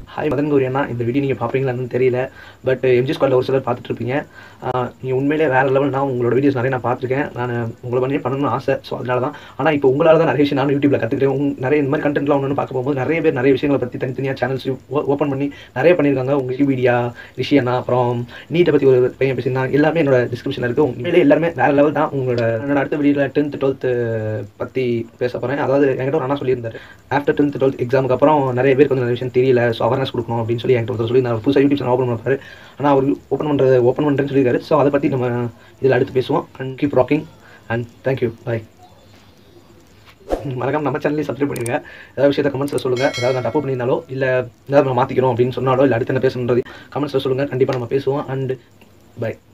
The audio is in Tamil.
ஹாய் மதன் கௌரி அண்ணா இந்த வீடியோ நீங்கள் பார்ப்பீங்களான்னு தெரியல பட் எம்ஜி ஸ்குவாடில் ஒரு சிலர் பார்த்துட்டு இருப்பீங்க நீங்கள் உண்மையிலே வேறு லெவல் நான் உங்களோட வீடியோஸ் நிறைய நான் பார்த்துருக்கேன் நான் உங்களை பண்ணி பண்ணணும்னு ஆசை ஸோ அதனால தான் ஆனால் இப்போ உங்களால் தான் நிறைய விஷயம் நான் யூடியூப்ல கற்றுக்கிட்டேன் உங்க நிறைய இந்த மாதிரி கண்டென்ட்லாம் ஒன்று பார்க்க போகும்போது நிறைய பேர் நிறைய விஷயங்களை பற்றி தனித்தனியாக சேனல்ஸ் ஓப்பன் பண்ணி நிறைய பண்ணியிருக்காங்க உங்கள் வீடியா ரிஷி அண்ணா அப்புறம் நீட்டை பற்றி ஒரு பையன் பேசியிருந்தாங்க எல்லாமே என்னோட டிஸ்கிரிப்ஷனில் இருக்குது உண்மையிலே எல்லாருமே வேறு லெவல் தான் உங்களோட என்னோட அடுத்த வீடியோவில் டென்த் டுவெல்த்து பற்றி பேச போகிறேன் அதாவது என்கிட்ட ஒரு அண்ணா சொல்லியிருந்தாரு ஆஃப்டர் டென்த் டுவெல்த் எக்ஸாமுக்கு அப்புறம் நிறைய பேருக்கு வந்து நிறைய விஷயம் தெரியல ஸோ அவேர்னஸ் கொடுக்கணும் அப்படின்னு சொல்லி என்கிட்ட ஒருத்தர் சொல்லி நான் புதுசாக யூடியூப் சேனல் ஓப்பன் பண்ணுறாரு ஆனால் அவர் ஓப்பன் பண்ணுறது ஓப்பன் பண்ணுறேன்னு சொல்லியிருக்காரு ஸோ அதை பற்றி நம்ம இதில் அடுத்து பேசுவோம் and keep rocking and thank you bye மறக்காம நம்ம சேனலையும் சப்ஸ்கிரைப் பண்ணிடுங்க ஏதாவது விஷயத்தை கமெண்ட்ஸில் சொல்லுங்கள் ஏதாவது நான் தப்பு பண்ணியிருந்தாலோ இல்லை ஏதாவது நம்ம மாற்றிக்கிறோம் அப்படின்னு சொன்னாலோ இல்லை அடுத்து என்ன பேசணுன்றது கமெண்ட்ஸில் சொல்லுங்கள் கண்டிப்பாக நம்ம பேசுவோம் அண்ட் பை